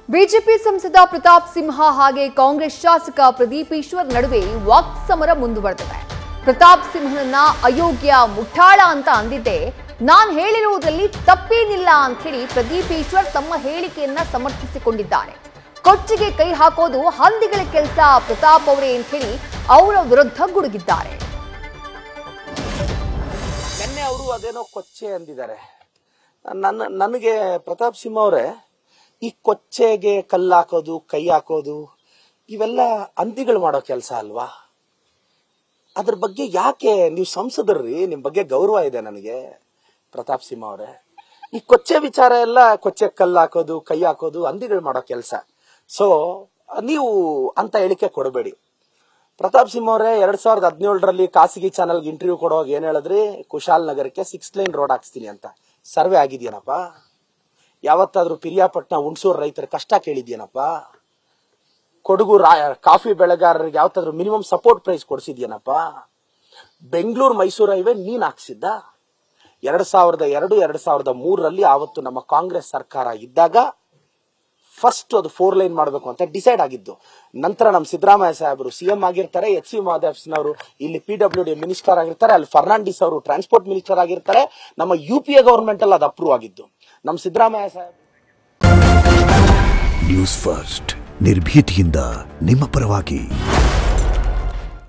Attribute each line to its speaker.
Speaker 1: BJP ಸಂಸದ ಪ್ರತಾಪ್ ಸಿಂಹ ಹಾಗೆ ಕಾಂಗ್ರೆಸ್ ಶಾಸಕ ಪ್ರದೀಪ್ ಈಶ್ವರ್ ನಡುವೆ ವಾಕ್ ಸಮರ ಮುಂದುವರೆದಿದೆ ಪ್ರತಾಪ್ ಸಿಂಹನನ್ನ ಅಯೋಗ್ಯ ಮುಠಾಳ ಅಂತ ಅಂದಿದ್ದೆ ನಾನ್ ಹೇಳಿರುವುದರಲ್ಲಿ ತಪ್ಪೇನಿಲ್ಲ ಅಂತ ಹೇಳಿ ಪ್ರದೀಪ್ ಈಶ್ವರ್ ತಮ್ಮ ಹೇಳಿಕೆಯನ್ನ ಸಮರ್ಥಿಸಿಕೊಂಡಿದ್ದಾರೆ ಕೊಚ್ಚಿಗೆ ಕೈ ಹಾಕೋದು ಹಂದಿಗಳ ಕೆಲಸ ಪ್ರತಾಪ್ ಅವರೇ ಅಂತ ಹೇಳಿ ಅವರ ವಿರುದ್ಧ ಗುಡುಗಿದ್ದಾರೆ
Speaker 2: ನಿನ್ನೆ ಅವರು ಅದೇನೋ ಕೊಚ್ಚೆ ಅಂದಿದ್ದಾರೆ ನನ್ನ ನನಗೆ ಪ್ರತಾಪ್ ಸಿಂಹ ಅವರೇ ಈ ಕೊಚ್ಚೆಗೆ ಕಲ್ಲು ಹಾಕೋದು ಕೈ ಹಾಕೋದು ಇವೆಲ್ಲ ಹಂದಿಗಳು ಮಾಡೋ ಕೆಲಸ ಅಲ್ವಾ ಅದ್ರ ಬಗ್ಗೆ ಯಾಕೆ ನೀವು ಸಂಸದರ್ರಿ ನಿಮ್ ಬಗ್ಗೆ ಗೌರವ ಇದೆ ನನಗೆ ಪ್ರತಾಪ್ ಸಿಂಹ ಅವರೇ ಈ ಕೊಚ್ಚೆ ವಿಚಾರ ಎಲ್ಲ ಕೊಚ್ಚೆ ಕಲ್ಲು ಹಾಕೋದು ಕೈ ಹಾಕೋದು ಹಂದಿಗಳು ಮಾಡೋ ಕೆಲಸ ಸೊ ನೀವು ಅಂತ ಹೇಳಿಕೆ ಕೊಡಬೇಡಿ ಪ್ರತಾಪ್ ಸಿಂಹ ಅವರೇ ಎರಡ್ ಸಾವಿರದ ಹದಿನೇಳರಲ್ಲಿ ಖಾಸಗಿ ಚಾನಲ್ಗೆ ಇಂಟರ್ವ್ಯೂ ಕೊಡುವಾಗ ಏನ್ ಹೇಳಿದ್ರಿ ಕುಶಾಲ್ ನಗರಕ್ಕೆ ಸಿಕ್ಸ್ ಲೈನ್ ರೋಡ್ ಹಾಕ್ಸ್ತೀನಿ ಅಂತ ಸರ್ವೆ ಆಗಿದ್ಯೇನಪ್ಪ ಯಾವತ್ತಾದ್ರೂ ಪಿರಿಯಾಪಟ್ನ ಹುಣಸೂರು ರೈತರ ಕಷ್ಟ ಕೇಳಿದ್ಯೇನಪ್ಪ ಕೊಡಗು ರಾ ಕಾಫಿ ಬೆಳೆಗಾರರಿಗೆ ಯಾವತ್ತಾದ್ರೂ ಮಿನಿಮಮ್ ಸಪೋರ್ಟ್ ಪ್ರೈಸ್ ಕೊಡಿಸಿದ್ಯೇನಪ್ಪ ಬೆಂಗಳೂರು ಮೈಸೂರು ಹೈವೇ ನೀನ್ ಹಾಕ್ಸಿದ್ದ ಎರಡ್ ಸಾವಿರದ ಎರಡು ಎರಡ್ ಸಾವಿರದ ಮೂರರಲ್ಲಿ ಆವತ್ತು ನಮ್ಮ ಕಾಂಗ್ರೆಸ್ ಸರ್ಕಾರ ಇದ್ದಾಗ ಫಸ್ಟ್ ಅದು ಫೋರ್ ಲೈನ್ ಮಾಡಬೇಕು ಅಂತ ಡಿಸೈಡ್ ಆಗಿದ್ದು ನಂತರ ನಮ್ಮ ಸಿದ್ದರಾಮಯ್ಯ ಸಾಹೇಬರು ಸಿಎಂ ಆಗಿರ್ತಾರೆ ಎಚ್ ಸಿ ಮಹದೇವ್ಸ್ನವರು ಇಲ್ಲಿ ಪಿ ಡಬ್ಲ್ಯೂ ಡಿ ಮಿನಿಸ್ಟರ್ ಆಗಿರ್ತಾರೆ ಅಲ್ಲಿ ಫರ್ನಾಂಡಿಸ್ ಅವರು ಟ್ರಾನ್ಸ್ಪೋರ್ಟ್ ಮಿನಿಸ್ಟರ್ ಆಗಿರ್ತಾರೆ ನಮ್ಮ ಯು ಪಿ ಎ ಗವರ್ಮೆಂಟ್ ಅಲ್ಲಿ ಅದು ಅಪ್ರೂವ್ ಆಗಿದ್ದು ನಮ್ಮ ಸಿದ್ದರಾಮಯ್ಯ ಸಾಹೇಬ್
Speaker 3: ನ್ಯೂಸ್ ಫಸ್ಟ್ ನಿರ್ಭೀತಿಯಿಂದ ನಿಮ್ಮ ಪರವಾಗಿ